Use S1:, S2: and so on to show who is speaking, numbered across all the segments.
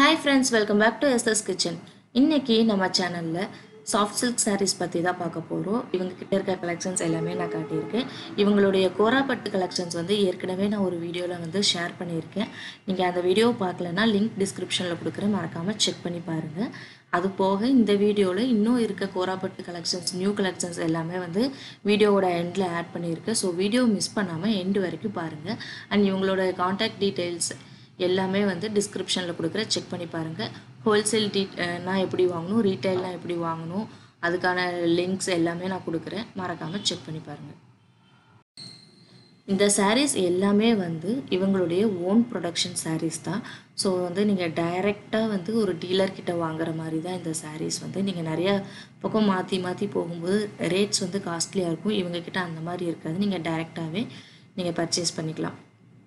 S1: hi friends welcome back to SS kitchen இன்னைக்கு நம்ம சேனலில் சாஃப்ட் சில்க் sarees பற்றி தான் பார்க்க போகிறோம் இவங்க கிட்ட இருக்க கலெக்ஷன்ஸ் எல்லாமே நான் காட்டியிருக்கேன் இவங்களுடைய கோராப்பட்டு கலெக்ஷன்ஸ் வந்து ஏற்கனவே நான் ஒரு வீடியோவில் வந்து ஷேர் பண்ணியிருக்கேன் நீங்கள் அந்த வீடியோ பார்க்கலன்னா லிங்க் டிஸ்கிரிப்ஷனில் கொடுக்குறேன் மறக்காமல் செக் பண்ணி பாருங்கள் அது போக இந்த வீடியோவில் இன்னும் இருக்க கோராப்பட்டு கலெக்ஷன்ஸ் நியூ கலெக்ஷன்ஸ் எல்லாமே வந்து வீடியோவோட எண்டில் ஆட் பண்ணியிருக்கேன் ஸோ வீடியோ மிஸ் பண்ணாமல் எண்டு வரைக்கும் பாருங்கள் அண்ட் இவங்களோட காண்டாக்ட் டீட்டெயில்ஸ் எல்லாமே வந்து டிஸ்கிரிப்ஷனில் கொடுக்குற செக் பண்ணி பாருங்கள் ஹோல்சேல் டீ நான் எப்படி வாங்கணும் ரீட்டைல்லாம் எப்படி வாங்கணும் அதுக்கான லிங்க்ஸ் எல்லாமே நான் கொடுக்குறேன் மறக்காமல் செக் பண்ணி பாருங்கள் இந்த sarees எல்லாமே வந்து இவங்களுடைய ஓன் ப்ரொடக்ஷன் sarees தான் ஸோ வந்து நீங்கள் டைரெக்டாக வந்து ஒரு டீலர் கிட்ட வாங்குற மாதிரி தான் இந்த sarees வந்து நீங்கள் நிறைய பக்கம் மாற்றி மாற்றி போகும்போது ரேட்ஸ் வந்து காஸ்ட்லியாக இருக்கும் இவங்க கிட்ட அந்த மாதிரி இருக்காது நீங்கள் டைரெக்டாகவே நீங்கள் பர்ச்சேஸ் பண்ணிக்கலாம்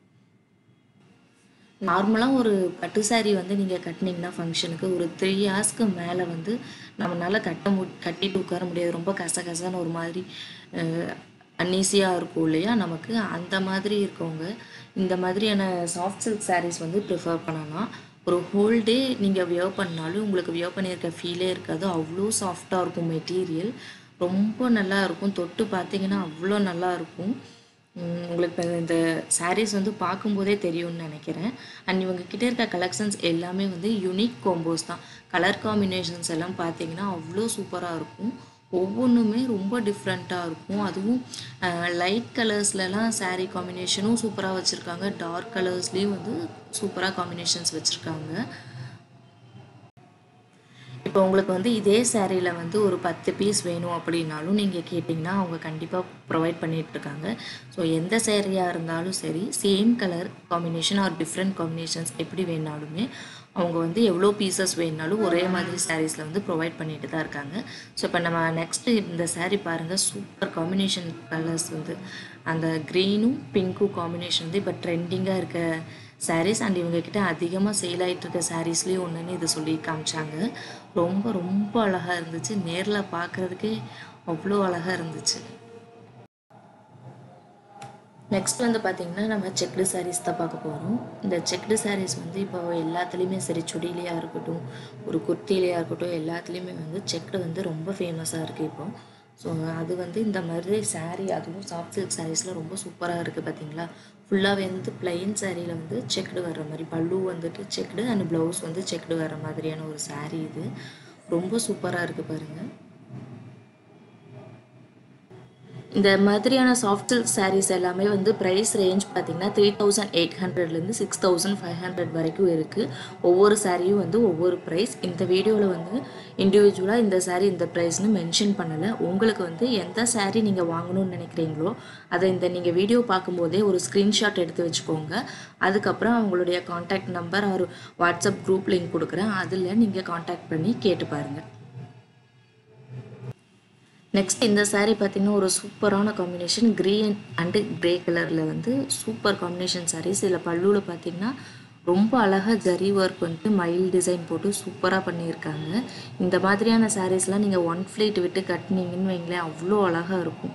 S1: நார்மலாக ஒரு பட்டு saree வந்து நீங்கள் கட்டினீங்கன்னா ஃபங்க்ஷனுக்கு ஒரு த்ரீ ஹார்ஸ்க்கு மேலே வந்து நம்மளால கட்ட மு கட்டிட்டு உட்கார முடியாது ரொம்ப கசகசன்னு ஒரு மாதிரி அன்னீசியாக இருக்கும் இல்லையா நமக்கு அந்த மாதிரி இருக்கவங்க இந்த மாதிரியான சாஃப்ட் சில்க் sarees வந்து ப்ரிஃபர் பண்ணலாம் ஒரு ஹோல் டே நீங்கள் வியர் பண்ணாலும் உங்களுக்கு வியர் பண்ணியிருக்க ஃபீலே இருக்காது அவ்வளோ சாஃப்டாக இருக்கும் மெட்டீரியல் ரொம்ப நல்லா இருக்கும் தொட்டு பார்த்தீங்கன்னா அவ்வளோ நல்லா இருக்கும் உம் உங்களுக்கு இப்ப இந்த sarees வந்து பார்க்கும்போதே தெரியும்னு நினைக்கிறேன் அண்ட் இவங்க கிட்ட இருக்க கலெக்ஷன்ஸ் எல்லாமே வந்து யூனிக் கோம்போஸ் தான் கலர் காம்பினேஷன்ஸ் எல்லாம் பார்த்தீங்கன்னா அவ்வளோ சூப்பராக இருக்கும் ஒவ்வொன்றுமே ரொம்ப டிஃப்ரெண்ட்டாக இருக்கும் அதுவும் லைட் கலர்ஸ்லலாம் saree காம்பினேஷனும் சூப்பராக வச்சுருக்காங்க டார்க் கலர்ஸ்லேயும் வந்து சூப்பராக காம்பினேஷன்ஸ் வச்சுருக்காங்க இப்போ உங்களுக்கு வந்து இதே சேரீல வந்து ஒரு பத்து பீஸ் வேணும் அப்படின்னாலும் நீங்கள் கேட்டிங்கன்னா அவங்க கண்டிப்பாக ப்ரொவைட் பண்ணிட்டு இருக்காங்க ஸோ எந்த சேரீயாக இருந்தாலும் சரி same colour combination or different combinations எப்படி வேணாலுமே அவங்க வந்து எவ்வளோ பீசஸ் வேணுனாலும் ஒரே மாதிரி சாரீஸில் வந்து ப்ரொவைட் பண்ணிட்டு தான் இருக்காங்க ஸோ இப்போ நம்ம நெக்ஸ்ட்டு இந்த saree பாருங்கள் சூப்பர் காம்பினேஷன் கலர்ஸ் வந்து அந்த க்ரீனும் பிங்க்கும் காம்பினேஷன் வந்து இப்போ ட்ரெண்டிங்காக இருக்க சாரீஸ் அண்ட் இவங்க கிட்ட அதிகமாக சேல் ஆகிட்டு இருக்க சாரீஸ்லேயும் ஒன்றுன்னு இது சொல்லி காமிச்சாங்க ரொம்ப ரொம்ப அழகாக இருந்துச்சு நேரில் பார்க்குறதுக்கே அவ்வளோ அழகாக இருந்துச்சு நெக்ஸ்ட் வந்து பார்த்திங்கன்னா நம்ம செக்டு சாரீஸ் தான் பார்க்க போகிறோம் இந்த செக்டு சாரீஸ் வந்து இப்போ எல்லாத்துலேயுமே சரி சுடிலையாக இருக்கட்டும் ஒரு குர்த்திலையாக இருக்கட்டும் எல்லாத்துலேயுமே வந்து செக்டு வந்து ரொம்ப ஃபேமஸாக இருக்குது இப்போ ஸோ அது வந்து இந்த மாதிரி saree அதுவும் சாஃப்ட் சில்க் சாரீஸில் ரொம்ப சூப்பராக இருக்குது பார்த்தீங்களா ஃபுல்லாகவே வந்து பிளைன் சாரியில் வந்து செக்டு வர்ற மாதிரி பல்லு வந்துட்டு செக்டு அண்ட் ப்ளவுஸ் வந்து செக்டு வர்ற மாதிரியான ஒரு saree இது ரொம்ப சூப்பராக இருக்குது பாருங்கள் இந்த மாதிரியான சாஃப்ட் சில்க் sarees எல்லாமே வந்து ப்ரைஸ் ரேஞ்ச் பார்த்தீங்கன்னா த்ரீ தௌசண்ட் எயிட் ஹண்ட்ரட்லேருந்து சிக்ஸ் தௌசண்ட் ஃபைவ் ஹண்ட்ரட் வரைக்கும் இருக்குது ஒவ்வொரு சாரியும் வந்து ஒவ்வொரு ப்ரைஸ் இந்த வீடியோவில் வந்து இண்டிவிஜுவலாக இந்த saree இந்த ப்ரைஸ்னு மென்ஷன் பண்ணலை உங்களுக்கு வந்து எந்த saree நீங்கள் வாங்கணும்னு நினைக்கிறீங்களோ அதை இந்த நீங்கள் வீடியோ பார்க்கும்போதே ஒரு ஸ்க்ரீன்ஷாட் எடுத்து வச்சுக்கோங்க அதுக்கப்புறம் அவங்களுடைய காண்டாக்ட் நம்பர் ஒரு வாட்ஸ்அப் குரூப் லிங்க் கொடுக்குறேன் அதில் நீங்கள் காண்டாக்ட் பண்ணி கேட்டு பாருங்கள் நெக்ஸ்ட் இந்த saree பார்த்தீங்கன்னா ஒரு சூப்பரான காம்பினேஷன் க்ரீன் அண்டு கிரே கலரில் வந்து சூப்பர் காம்பினேஷன் sarees இதில் பல்லுவில் பார்த்தீங்கன்னா ரொம்ப அழகாக ஜரி ஒர்க் வந்துட்டு மயில் டிசைன் போட்டு சூப்பராக பண்ணியிருக்காங்க இந்த மாதிரியான சாரீஸ்லாம் நீங்கள் ஒன் ஃப்ளீட் விட்டு கட்டினீங்கன்னு வைங்களேன் அவ்வளோ அழகாக இருக்கும்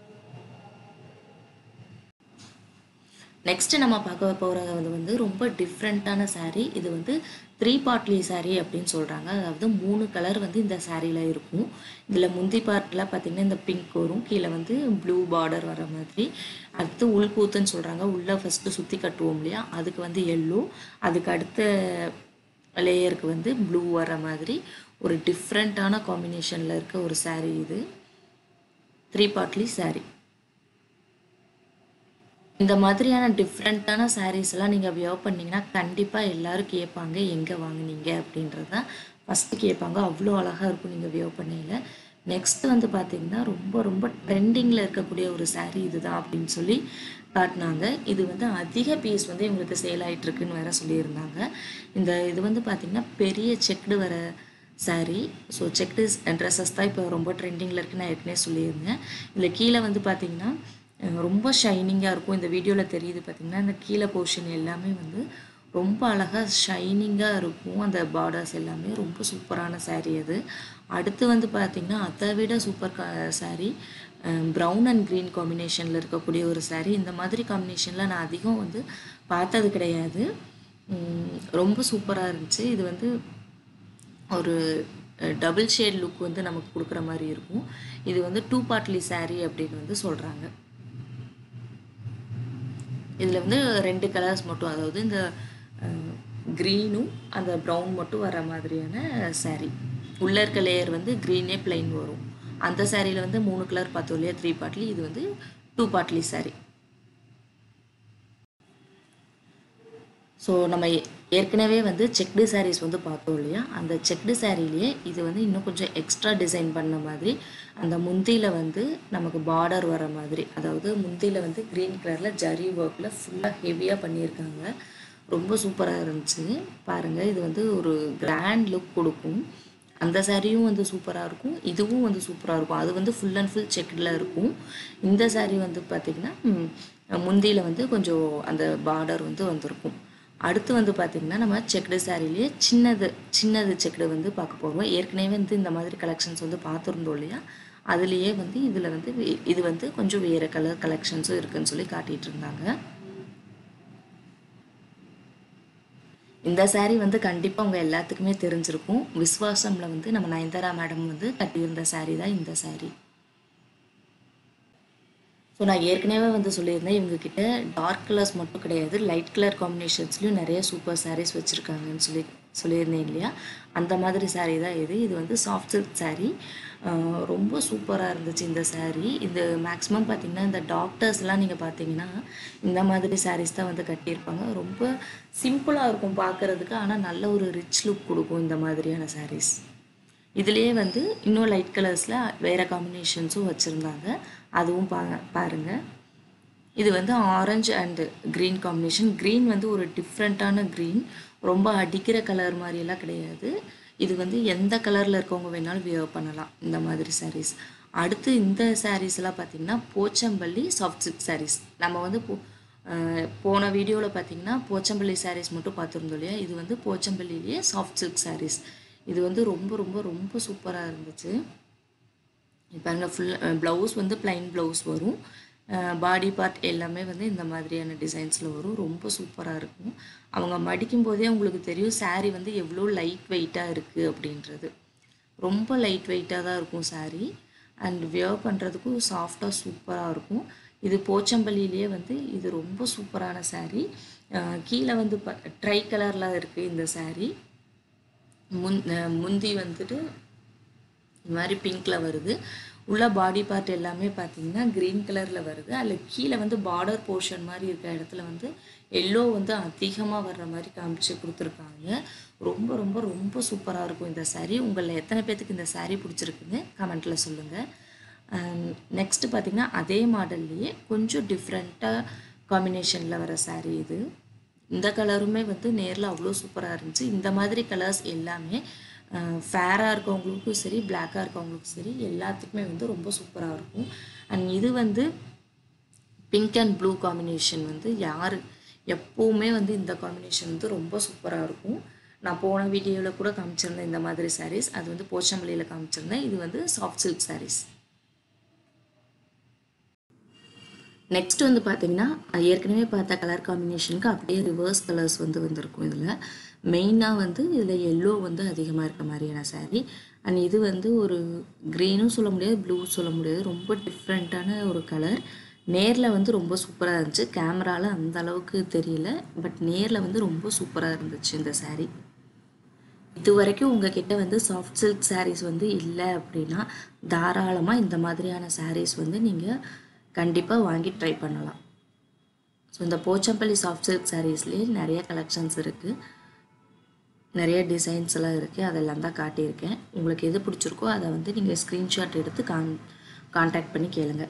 S1: நெக்ஸ்ட் நம்ம பார்க்க போகிறது வந்து ரொம்ப டிஃப்ரெண்ட்டான saree இது வந்து த்ரீ பார்ட்லி saree அப்படின்னு சொல்கிறாங்க அதாவது மூணு கலர் வந்து இந்த சாரியில் இருக்கும் இதில் முந்தி பார்ட்டில் பார்த்தீங்கன்னா இந்த பிங்க் வரும் கீழே வந்து ப்ளூ பார்டர் வர மாதிரி அடுத்து உள்கூத்துன்னு சொல்கிறாங்க உள்ளே ஃபஸ்ட்டு சுற்றி கட்டுவோம் இல்லையா அதுக்கு வந்து எல்லோ அதுக்கு அடுத்த லேயருக்கு வந்து ப்ளூ வர மாதிரி ஒரு டிஃப்ரெண்ட்டான காம்பினேஷனில் இருக்க ஒரு saree இது த்ரீ பார்ட்லி saree இந்த மாதிரியான டிஃப்ரெண்ட்டான sarees எல்லாம் நீங்கள் வியர் பண்ணீங்கன்னா கண்டிப்பாக எல்லாரும் கேட்பாங்க எங்கே வாங்குனீங்க அப்படின்றது தான் ஃபஸ்ட்டு கேட்பாங்க அவ்வளோ அழகாக இருக்கும் நீங்கள் வியர் பண்ணையில் நெக்ஸ்ட் வந்து பார்த்தீங்கன்னா ரொம்ப ரொம்ப ட்ரெண்டிங்கில் இருக்கக்கூடிய ஒரு saree இதுதான் அப்படின்னு சொல்லி காட்டினாங்க இது வந்து அதிக பீஸ் வந்து இவங்களுக்கு சேல் ஆயிட்டு இருக்குன்னு வேற சொல்லியிருந்தாங்க இந்த இது வந்து பார்த்திங்கன்னா பெரிய செக்டு வர saree ஸோ செக்டு ட்ரெஸ்ஸஸ் தான் இப்போ ரொம்ப ட்ரெண்டிங்கில் இருக்குன்னு நான் ஏற்கனவே சொல்லியிருந்தேன் இதில் கீழே வந்து பார்த்திங்கன்னா அஹ் ரொம்ப ஷைனிங்காக இருக்கும் இந்த வீடியோவில் தெரியுது பார்த்திங்கன்னா இந்த கீழே போர்ஷன் எல்லாமே வந்து ரொம்ப அழகாக ஷைனிங்காக இருக்கும் அந்த பார்டர்ஸ் எல்லாமே ரொம்ப சூப்பரான saree அது அடுத்து வந்து பார்த்திங்கன்னா அதை விட சூப்பர் கா saree ப்ரௌன் அண்ட் க்ரீன் காம்பினேஷனில் இருக்கக்கூடிய ஒரு saree இந்த மாதிரி காம்பினேஷனில் நான் அதிகம் வந்து பார்த்தது கிடையாது உம், ரொம்ப சூப்பராக இருந்துச்சு இது வந்து ஒரு டபுள் ஷேட் லுக் வந்து நமக்கு கொடுக்குற மாதிரி இருக்கும் இது வந்து டூ பார்ட்லி saree அப்படின்னு வந்து சொல்கிறாங்க இதில் வந்து ரெண்டு கலர்ஸ் மட்டும் அதாவது இந்த க்ரீனும் அந்த ப்ரௌன் மட்டும் வர மாதிரியான saree உள்ளே இருக்க லேயர் வந்து க்ரீனே plain வரும் அந்த சாரியில் வந்து மூணு கலர் பார்த்தோம் இல்லையா த்ரீ பார்ட்லி இது வந்து டூ பார்ட்லி saree ஸோ நம்ம ஏ- ஏற்கனவே வந்து செக்டு sarees வந்து பார்த்தோம் இல்லையா அந்த செக்டு சாரீலேயே இது வந்து இன்னும் கொஞ்சம் எக்ஸ்ட்ரா டிசைன் பண்ண மாதிரி அந்த முந்தியில் வந்து நமக்கு பார்டர் வர மாதிரி அதாவது முந்தியில் வந்து க்ரீன் கலரில் ஜரி ஒர்க்கில் ஃபுல்லாக ஹெவியாக பண்ணியிருக்காங்க ரொம்ப சூப்பராக இருந்துச்சு பாருங்கள் இது வந்து ஒரு கிராண்ட் லுக் கொடுக்கும் அந்த சாரியும் வந்து சூப்பராக இருக்கும் இதுவும் வந்து சூப்பராக இருக்கும் அது வந்து ஃபுல் அண்ட் ஃபுல் செக்டில் இருக்கும் இந்த saree வந்து பார்த்திங்கன்னா ம், முந்தியில் வந்து கொஞ்சம் அந்த பார்டர் வந்து வந்திருக்கும் அடுத்து வந்து பார்த்திங்கன்னா நம்ம செக்டு சாரிலேயே சின்னது சின்னது செக்டு வந்து பார்க்க போகிறோம் ஏற்கனவே வந்து இந்த மாதிரி கலெக்ஷன்ஸ் வந்து பார்த்துருந்தோம் இல்லையா அதுலேயே வந்து இதில் வந்து வே- இது வந்து கொஞ்சம் வேறு கலர் கலெக்ஷன்ஸும் இருக்குன்னு சொல்லி காட்டிகிட்டு இருந்தாங்க இந்த saree வந்து கண்டிப்பாக உங்கள் எல்லாத்துக்குமே தெரிஞ்சிருக்கும் விஸ்வாசமில் வந்து நம்ம நயன்தாரா மேடம் வந்து கட்டியிருந்த saree தான் இந்த saree ஸோ நான் ஏற்கனவே வந்து சொல்லியிருந்தேன் இவங்க கிட்ட டார்க் கலர்ஸ் மட்டும் கிடையாது லைட் கலர் காம்பினேஷன்ஸ்லையும் நிறைய சூப்பர் sarees வச்சுருக்காங்கன்னு சொல்லி சொல்லியிருந்தேன் இல்லையா அந்த மாதிரி saree தான் இது இது வந்து சாஃப்ட் சில்க் saree ஆஹ் ரொம்ப சூப்பராக இருந்துச்சு இந்த saree இந்த மேக்ஸிமம் பார்த்தீங்கன்னா இந்த டாக்டர்ஸ்லாம் நீங்கள் பார்த்தீங்கன்னா இந்த மாதிரி sarees தான் வந்து கட்டியிருப்பாங்க ரொம்ப சிம்பிளாக இருக்கும் பார்க்குறதுக்கு ஆனால் நல்ல ஒரு ரிச் லுக் கொடுக்கும் இந்த மாதிரியான sarees இதுலேயே வந்து இன்னும் லைட் கலர்ஸில் வேறு காம்பினேஷன்ஸும் வச்சுருந்தாங்க அதுவும் பா பாருங்கள் இது வந்து orange and green combination green வந்து ஒரு டிஃப்ரெண்ட்டான க்ரீன் ரொம்ப அடிக்கிற கலர் மாதிரியெல்லாம் கிடையாது இது வந்து எந்த கலரில் இருக்கவங்க வேணாலும் வியர் பண்ணலாம் இந்த மாதிரி sarees அடுத்து இந்த sarees எல்லாம் பார்த்தீங்கன்னா போச்சம்பள்ளி சாஃப்ட் சில்க் sarees நம்ம வந்து போ அஹ் போன வீடியோவில் பார்த்தீங்கன்னா போச்சம்பள்ளி sarees மட்டும் பார்த்துருந்தோம் இல்லையா இது வந்து போச்சம்பள்ளிலேயே சாஃப்ட் சில்க் sarees இது வந்து ரொம்ப ரொம்ப ரொம்ப சூப்பராக இருந்துச்சு பாருங்க ஃபுல் ப்ளவுஸ் வந்து plain ப்ளவுஸ் வரும் பாடி பார்ட் எல்லாமே வந்து இந்த மாதிரியான டிசைன்ஸில் வரும் ரொம்ப சூப்பராக இருக்கும் அவங்க மடிக்கும் போதே உங்களுக்கு தெரியும் saree வந்து எவ்வளோ லைட் வெயிட்டாக இருக்குது அப்படின்றது ரொம்ப லைட் வெயிட்டாக தான் இருக்கும் saree அண்ட் வியர் பண்ணுறதுக்கும் சாஃப்டாக சூப்பராக இருக்கும் இது போச்சம்பள்ளியிலேயே வந்து இது ரொம்ப சூப்பரான saree அஹ் கீழே வந்து ப ட்ரை கலரில் இருக்குது இந்த saree முன் அஹ் முந்தி வந்துட்டு இந்த மாதிரி பிங்க்கில் வருது உள்ள பாடி பார்ட் எல்லாமே பார்த்தீங்கன்னா க்ரீன் கலரில் வருது அதில் கீழே வந்து பார்டர் போர்ஷன் மாதிரி இருக்க இடத்துல வந்து எல்லோ வந்து அதிகமாக வர்ற மாதிரி காமிச்சு கொடுத்துருக்காங்க ரொம்ப ரொம்ப ரொம்ப சூப்பராக இருக்கும் இந்த saree உங்களில் எத்தனை பேர்த்துக்கு இந்த saree பிடிச்சிருக்குன்னு கமெண்ட்டில் சொல்லுங்கள் நெக்ஸ்ட்டு பார்த்தீங்கன்னா அதே மாடல்லையே கொஞ்சம் டிஃப்ரெண்ட்டாக காம்பினேஷனில் வர saree இது இந்த கலருமே வந்து நேரில் அவ்வளோ சூப்பராக இருந்துச்சு இந்த மாதிரி கலர்ஸ் எல்லாமே ஃபேராக இருக்கவங்களுக்கும் சரி பிளாக்காக இருக்கவங்களுக்கும் சரி எல்லாத்துக்குமே வந்து ரொம்ப சூப்பராக இருக்கும் அண்ட் இது வந்து பிங்க் அண்ட் ப்ளூ காம்பினேஷன் வந்து யார் எப்போவுமே வந்து இந்த காம்பினேஷன் வந்து ரொம்ப சூப்பராக இருக்கும் நான் போன வீடியோவில் கூட காமிச்சிருந்தேன் இந்த மாதிரி sarees அது வந்து போச்சம்பள்ளியில் காமிச்சிருந்தேன் இது வந்து சாஃப்ட் சில்க் sarees நெக்ஸ்ட் வந்து பார்த்தீங்கன்னா ஏற்கனவே பார்த்த கலர் காம்பினேஷனுக்கு அப்படியே ரிவர்ஸ் கலர்ஸ் வந்து வந்திருக்கும் இதில் மெயினாக வந்து இதில் எல்லோ வந்து அதிகமாக இருக்க மாதிரியான saree அண்ட் இது வந்து ஒரு க்ரீனும் சொல்ல முடியாது ப்ளூ சொல்ல முடியாது ரொம்ப டிஃப்ரெண்ட்டான ஒரு கலர் நேரில் வந்து ரொம்ப சூப்பராக இருந்துச்சு கேமராவில் அந்த அளவுக்கு தெரியல பட் நேரில் வந்து ரொம்ப சூப்பராக இருந்துச்சு இந்த saree இது வரைக்கும் உங்ககிட்ட வந்து சாஃப்ட் சில்க் sarees வந்து இல்லை அப்படின்னா தாராளமாக இந்த மாதிரியான sarees வந்து நீங்கள் கண்டிப்பாக வாங்கி ட்ரை பண்ணலாம் ஸோ இந்த போச்சம்பள்ளி சாஃப்ட் சில்க் சாரீஸ்லேயே நிறைய கலெக்ஷன்ஸ் இருக்குது நிறைய டிசைன்ஸ் எல்லாம் இருக்குது அதெல்லாம் தான் காட்டியிருக்கேன் உங்களுக்கு எது பிடிச்சிருக்கோ அதை வந்து நீங்கள் ஸ்க்ரீன்ஷாட் எடுத்து கான் காண்டாக்ட் பண்ணி கேளுங்க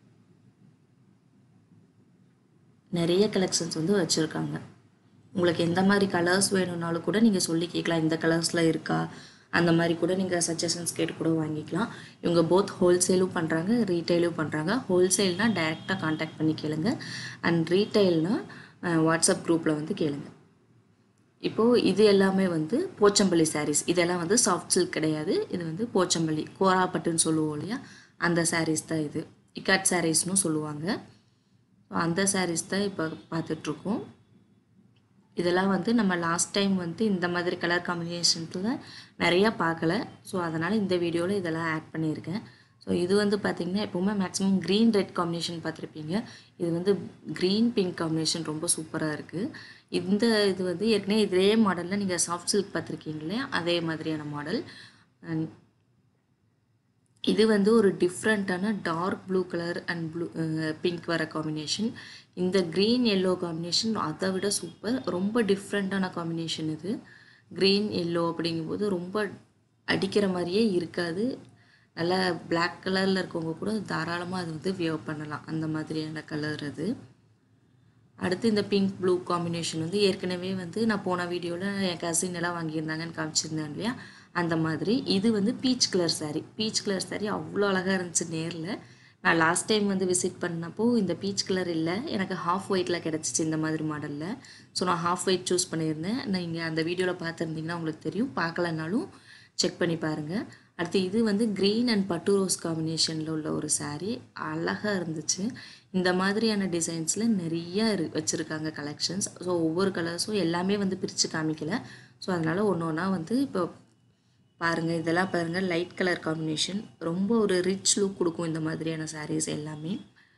S1: நிறைய கலெக்ஷன்ஸ் வந்து வச்சுருக்காங்க உங்களுக்கு எந்த மாதிரி கலர்ஸ் வேணும்னாலும் கூட நீங்கள் சொல்லி கேட்கலாம் இந்த கலர்ஸில் இருக்கா அந்த மாதிரி கூட நீங்கள் சஜஷன்ஸ் கேட்டு கூட வாங்கிக்கலாம் இவங்க போத் ஹோல்சேலும் பண்ணுறாங்க ரீட்டைலும் பண்ணுறாங்க ஹோல்சேல்னால் டைரெக்டாக காண்டாக்ட் பண்ணி கேளுங்க அண்ட் ரீட்டைல்னால் வாட்ஸ்அப் குரூப்பில் வந்து கேளுங்க இப்போது இது எல்லாமே வந்து போச்சம்பள்ளி sarees இதெல்லாம் வந்து சாஃப்ட் சில்க் கிடையாது இது வந்து போச்சம்பள்ளி கோராப்பட்டுன்னு சொல்லுவோம் இல்லையா அந்த sarees தான் இது இக்காட் சாரீஸ்னு சொல்லுவாங்க அந்த sarees தான் இப்போ பார்த்துட்ருக்கோம் இதெல்லாம் வந்து நம்ம லாஸ்ட் டைம் வந்து இந்த மாதிரி கலர் காம்பினேஷன்ஸில் நிறையா பார்க்கல ஸோ அதனால் இந்த வீடியோவில் இதெல்லாம் ஆட் பண்ணியிருக்கேன் ஸோ இது வந்து பார்த்திங்கன்னா எப்போவுமே மேக்ஸிமம் க்ரீன் ரெட் காம்பினேஷன் பார்த்துருப்பீங்க இது வந்து க்ரீன் பிங்க் காம்பினேஷன் ரொம்ப சூப்பராக இருக்குது இந்த இது வந்து ஏற்கனவே இதே மாடலில் நீங்கள் சாஃப்ட் சில்க் பார்த்துருக்கீங்களே அதே மாதிரியான மாடல் அண்ட் இது வந்து ஒரு டிஃப்ரெண்ட்டான dark blue colour and blue pink வர காம்பினேஷன் இந்த க்ரீன் எல்லோ காம்பினேஷன் அதை விட சூப்பர் ரொம்ப டிஃப்ரெண்ட்டான காம்பினேஷன் இது க்ரீன் எல்லோ அப்படிங்கும்போது ரொம்ப அடிக்கிற மாதிரியே இருக்காது நல்லா பிளாக் கலரில் இருக்கவங்க கூட தாராளமாக அது வந்து வியர் பண்ணலாம் அந்த மாதிரியான கலர் அது அடுத்து இந்த பிங்க் ப்ளூ காம்பினேஷன் வந்து ஏற்கனவே வந்து நான் போன வீடியோவில் என் கசின் எல்லாம் வாங்கியிருந்தாங்கன்னு காமிச்சிருந்தேன் இல்லையா அந்த மாதிரி இது வந்து peach colour saree peach colour saree அவ்வளோ அழகாக இருந்துச்சு நேரில் நான் லாஸ்ட் டைம் வந்து விசிட் பண்ணப்போ இந்த பீச் கலர் இல்லை எனக்கு ஹாஃப் ஒயிட்டில் கிடச்சிச்சு இந்த மாதிரி மாடலில் ஸோ நான் ஹாஃப் ஒயிட் சூஸ் பண்ணியிருந்தேன் நீங்கள் அந்த வீடியோவில் பார்த்துருந்தீங்கன்னா உங்களுக்கு தெரியும் பார்க்கலனாலும் செக் பண்ணி பாருங்கள் அடுத்து இது வந்து க்ரீன் அண்ட் பட்டு ரோஸ் காம்பினேஷனில் உள்ள ஒரு saree அழகாக இருந்துச்சு இந்த மாதிரியான டிசைன்ஸில் நிறைய இரு வச்சுருக்காங்க கலெக்ஷன்ஸ் ஸோ ஒவ்வொரு கலர்ஸும் எல்லாமே வந்து பிரித்து காமிக்கல ஸோ அதனால் ஒன்று ஒன்றா வந்து இப்போ பாருங்கள் இதெல்லாம் பாருங்கள் லைட் கலர் காம்பினேஷன் ரொம்ப ஒரு ரிச் லுக் கொடுக்கும் இந்த மாதிரியான sarees எல்லாமே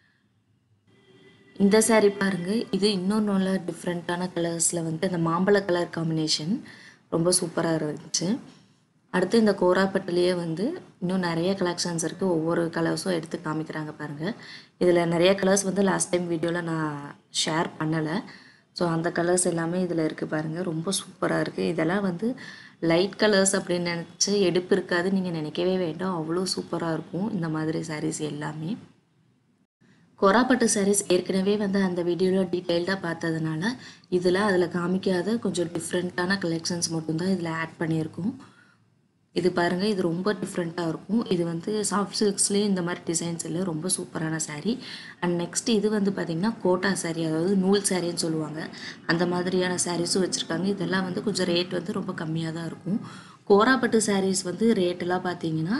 S1: இந்த saree பாருங்க இது இன்னொன்று நல்ல டிஃப்ரெண்ட்டான கலர்ஸில் வந்து இந்த மாம்பழ கலர் காம்பினேஷன் ரொம்ப சூப்பராக இருந்துச்சு அடுத்து இந்த கோராப்பட்டிலேயே வந்து இன்னும் நிறைய கலெக்ஷன்ஸ் இருக்குது ஒவ்வொரு கலர்ஸும் எடுத்து காமிக்கிறாங்க பாருங்கள் இதில் நிறைய கலர்ஸ் வந்து லாஸ்ட் டைம் வீடியோவில் நான் ஷேர் பண்ணலை ஸோ அந்த கலர்ஸ் எல்லாமே இதில் இருக்குது பாருங்கள் ரொம்ப சூப்பராக இருக்குது இதெல்லாம் வந்து லைட் கலர்ஸ் அப்படின்னு நினச்சி எடுப்பு இருக்காது நீங்கள் நினைக்கவே வேண்டாம் அவ்வளோ சூப்பராக இருக்கும் இந்த மாதிரி sarees எல்லாமே கொராப்பட்டு sarees ஏற்கனவே வந்து அந்த வீடியோவில் டீட்டெயில்டாக பார்த்ததுனால இதில் அதில் காமிக்காத கொஞ்சம் டிஃப்ரெண்ட்டான கலெக்ஷன்ஸ் மட்டும்தான் இதில் ஆட் பண்ணியிருக்கோம் இது பாருங்கள் இது ரொம்ப டிஃப்ரெண்ட்டாக இருக்கும் இது வந்து சாஃப்ட் சில்க்ஸ்லேயும் இந்த மாதிரி டிசைன்ஸ் இல்லை ரொம்ப சூப்பரான saree அண்ட் நெக்ஸ்ட் இது வந்து பார்த்திங்கன்னா கோட்டா saree அதாவது நூல் சாரின்னு சொல்லுவாங்க அந்த மாதிரியான சாரீஸும் வச்சுருக்காங்க இதெல்லாம் வந்து கொஞ்சம் ரேட் வந்து ரொம்ப கம்மியாக தான் இருக்கும் கோராப்பட்டு sarees வந்து ரேட்டெல்லாம் பார்த்தீங்கன்னா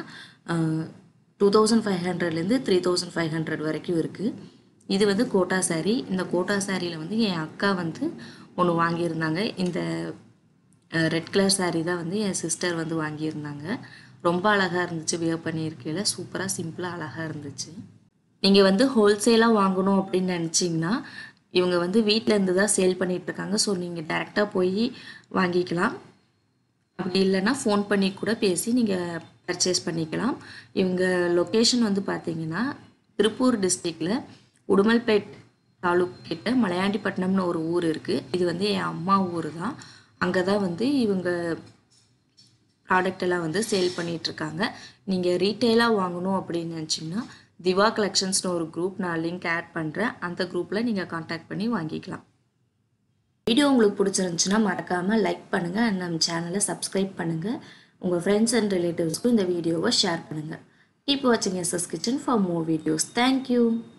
S1: டூ தௌசண்ட் ஃபைவ் ஹண்ட்ரட்லேருந்து த்ரீ தௌசண்ட் ஃபைவ் ஹண்ட்ரட் வரைக்கும் இருக்குது இது வந்து கோட்டா saree இந்த கோட்டா சாரியில் வந்து என் அக்கா வந்து ஒன்று வாங்கியிருந்தாங்க இந்த ரெட் கலர் saree தான் வந்து என் சிஸ்டர் வந்து வாங்கியிருந்தாங்க ரொம்ப அழகாக இருந்துச்சு வியர் பண்ணியிருக்கையில் சூப்பராக சிம்பிளாக அழகாக இருந்துச்சு நீங்கள் வந்து ஹோல்சேலாக வாங்கணும் அப்படின்னு நினச்சிங்கன்னா இவங்க வந்து வீட்டில் இருந்து தான் சேல் பண்ணிட்டு இருக்காங்க ஸோ நீங்கள் டேரெக்டாக போய் வாங்கிக்கலாம் அப்படி இல்லைன்னா ஃபோன் பண்ணி கூட பேசி நீங்கள் பர்ச்சேஸ் பண்ணிக்கலாம் இவங்க லொக்கேஷன் வந்து பார்த்தீங்கன்னா திருப்பூர் டிஸ்ட்ரிக்டில் உடுமல்பேட் தாலுக் கிட்ட மலையாண்டிப்பட்டினம்னு ஒரு ஊர் இருக்குது இது வந்து என் அம்மா ஊர் தான் அங்கே தான் வந்து இவங்க ப்ராடக்ட் எல்லாம் வந்து சேல் பண்ணிகிட்ருக்காங்க நீங்கள் ரீட்டெயிலாக வாங்கணும் அப்படின்னு நினச்சிங்கன்னா திவா கலெக்ஷன்ஸ்னு ஒரு குரூப் நான் லிங்க் ஆட் பண்ணுறேன் அந்த குரூப்பில் நீங்கள் காண்டாக்ட் பண்ணி வாங்கிக்கலாம் வீடியோ உங்களுக்கு பிடிச்சிருந்துச்சுன்னா மறக்காமல் லைக் பண்ணுங்கள் அண்ட் நம்ம சேனலை சப்ஸ்கிரைப் பண்ணுங்கள் உங்கள் ஃப்ரெண்ட்ஸ் அண்ட் ரிலேட்டிவ்ஸ்க்கும் இந்த வீடியோவை ஷேர் பண்ணுங்கள் கீப் வாட்சிங் SS kitchen for more videos thank you